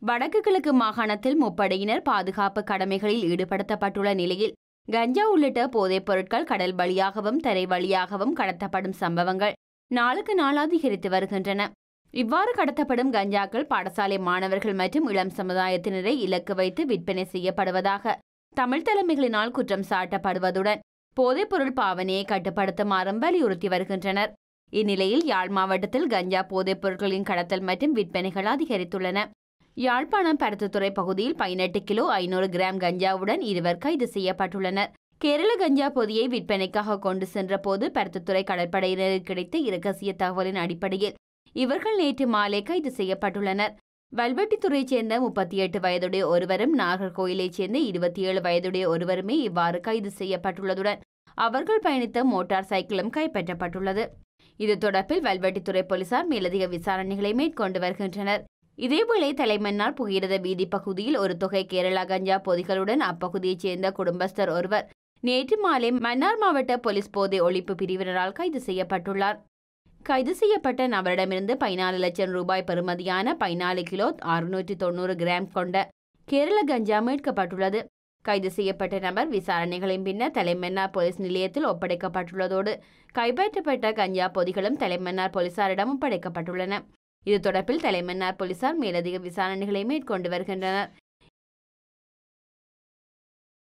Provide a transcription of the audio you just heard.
வடக்கு கிழக்கு மாகாணத்தில் முப்படையினர் பாதுகாப்பு கடமைகளில் ஈடுபடுத்தப்பட்டுள்ள நிலையில் கஞ்சா உள்ளிட்ட போதைப் பொருட்கள் கடல் வழியாகவும் தரை வழியாகவும் கடத்தப்படும் சம்பவங்கள் நாளுக்கு நாள் அதிகரித்து வருகின்றன இவ்வாறு கடத்தப்படும் கஞ்சாக்கள் பாடசாலை மாணவர்கள் மற்றும் இளம் சமுதாயத்தினரை இலக்கு வைத்து விற்பனை செய்யப்படுவதாக தமிழ் தலைமைகளினால் குற்றம் சாட்டப்படுவதுடன் போதைப்பொருள் பாவனையை கட்டுப்படுத்துமாறும் வலியுறுத்தி வருகின்றனர் இந்நிலையில் யாழ் மாவட்டத்தில் கஞ்சா போதைப் பொருட்களின் கடத்தல் மற்றும் விற்பனைகள் அதிகரித்துள்ளன யாழ்ப்பாணம் பருத்தித்துறை பகுதியில் பதினெட்டு கிலோ ஐநூறு கிராம் கஞ்சாவுடன் இருவர் கைது செய்யப்பட்டுள்ளனர் கேரள கஞ்சா பொதியை விற்பனைக்காக கொண்டு சென்றபோது பருத்தித்துறை கடற்படையினருக்கு கிடைத்த இரகசிய தகவலின் அடிப்படையில் இவர்கள் நேற்று மாலை கைது செய்யப்பட்டுள்ளனர் வல்வெட்டித்துறையைச் சேர்ந்த முப்பத்தி எட்டு வயதுடைய ஒருவரும் நாகர்கோயிலைச் சேர்ந்த இருபத்தி ஏழு வயதுடைய ஒருவருமே இவ்வாறு கைது செய்யப்பட்டுள்ளதுடன் அவர்கள் பயணித்த மோட்டார் சைக்கிளும் கைப்பற்றப்பட்டுள்ளது இது தொடர்பில் வல்வெட்டித்துறை போலீசார் மேலதிக விசாரணைகளை மேற்கொண்டு வருகின்றனர் இதேவேளை தலைமன்னார் புகிரத வீதி பகுதியில் ஒரு தொகை கேரளா கஞ்சா பொதிகளுடன் அப்பகுதியைச் சேர்ந்த குடும்பஸ்தர் ஒருவர் நேற்று மாலை மன்னார் மாவட்ட போலீஸ் போதை ஒழிப்பு பிரிவினரால் கைது செய்யப்பட்டுள்ளார் கைது செய்யப்பட்ட நபரிடமிருந்து பதினாலு லட்சம் ரூபாய் பெறுமதியான பதினாலு கிலோ அறுநூற்றி தொண்ணூறு கிராம் கொண்ட கேரள கஞ்சா மீட்கப்பட்டுள்ளது கைது செய்யப்பட்ட நபர் விசாரணைகளின் பின்னர் தலைமன்னார் போலீஸ் நிலையத்தில் ஒப்படைக்கப்பட்டுள்ளதோடு கைப்பற்றப்பட்ட கஞ்சா பொதிகளும் தலைமன்னார் போலீசாரிடம் ஒப்படைக்கப்பட்டுள்ளன இது தொடர்பில் தலைமன்னார் போலீசார் மேலதிக விசாரணைகளை மேற்கொண்டு வருகின்றனர்